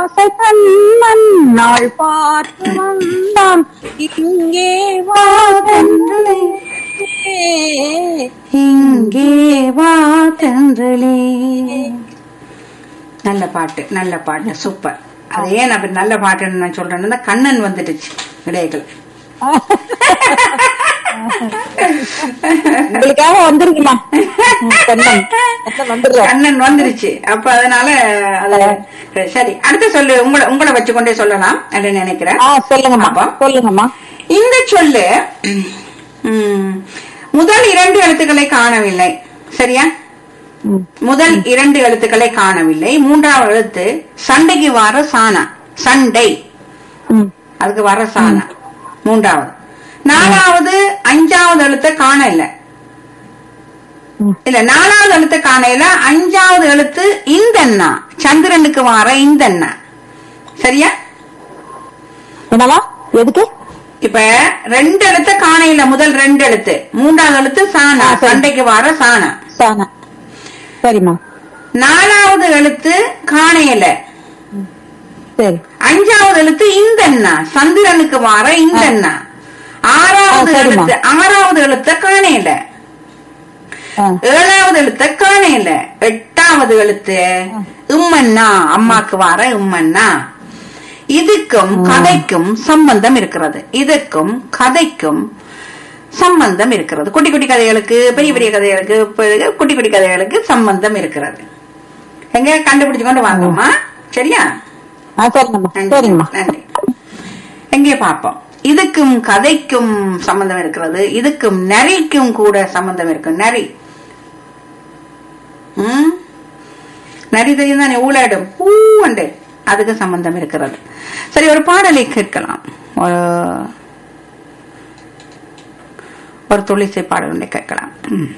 ஆசை கண்ணன் நாள் பார்த்து வந்தான் இங்கே வா தென்றலே இங்கே வா தென்றலே நல்ல பாட்டு நல்ல பாட்டு சூப்பர் அது ஏன் அப்படி நல்ல பாட்டுன்னு நான் சொல்றேன்னா கண்ணன் வந்துடுச்சு இடையர்கள் உங்களுக்காக வந்திருக்குமா கண்ணன் கண்ணன் வந்துடுறேன் கண்ணன் வந்துருச்சு அப்ப அதனால அது சரி அடுத்து சொல்லு உங்களை உங்களை வச்சுக்கொண்டே சொல்லலாம் அப்படின்னு நினைக்கிறேன் ஆ சொல்லுங்கம்மா அப்போ? சொல்லுங்கம்மா இந்த சொல்லு ம், முதல் இரண்டு எழுத்துக்களை காணவில்லை சரியா ம். முதல் இரண்டு எழுத்துக்களை காணவில்லை மூன்றாவது எழுத்து சண்டைக்கு வர சானா சண்டை ம். அதுக்கு வர சானா மூன்றாவது நாலாவது அஞ்சாவது எழுத்தை காண இல்ல ம். இல்ல நாலாவது எழுத்து காணையில அஞ்சாவது எழுத்து இந்தண்ணா சந்திரனுக்கு வர இந்தண்ணா சரியா என்னவா எதுக்கு இப்ப ரெண்டு எழுத்து காணையில முதல் ரெண்டு எழுத்து மூன்றாவது எழுத்து சானா ஆ, சரி. சண்டைக்கு வர சானா சானா சரிம்மா நாலாவது எழுத்து காணையில சரி அஞ்சாவது எழுத்து இந்தண்ணா சந்திரனுக்கு வர இந்தண்ணா ஆறாவது ஆ, சரிம்மா. எழுத்து ஆறாவது எழுத்த காணையில ஆ, ஏழாவது எழுத்த காணையில எட்டாவது எழுத்து உம்மண்ணா அம்மாக்கு வர உம்மண்ணா இதுக்கும் கதைக்கும் சம்பந்தம் இருக்கிறது இதற்கும் கதைக்கும் சம்பந்தம் இருக்கிறது குட்டி குட்டி கதைகளுக்கு பெரிய பெரிய கதைகளுக்கு பெரிய- குட்டி குட்டி கதைகளுக்கு சம்பந்தம் இருக்கிறது எங்க கண்டுபிடிச்சு கொண்டு வாங்கம்மா சரியா ஆ சரிங்கம்மா நன்றி சரிங்கம்மா நன்றி எங்கே பார்ப்போம் இதுக்கும் கதைக்கும் சம்பந்தம் இருக்கிறது இதுக்கும் நரிக்கும் கூட சம்பந்தம் இருக்கு நரி ம்? நரி தெரியும் தானே ஊழாடும் ஊண்டு அதுக்கு சம்பந்தம் இருக்கிறது சரி ஒரு பாடலை கேட்கலாம் ஒரு ஒரு துளிசை பாடல் ஒன்றை கேட்கலாம் ம்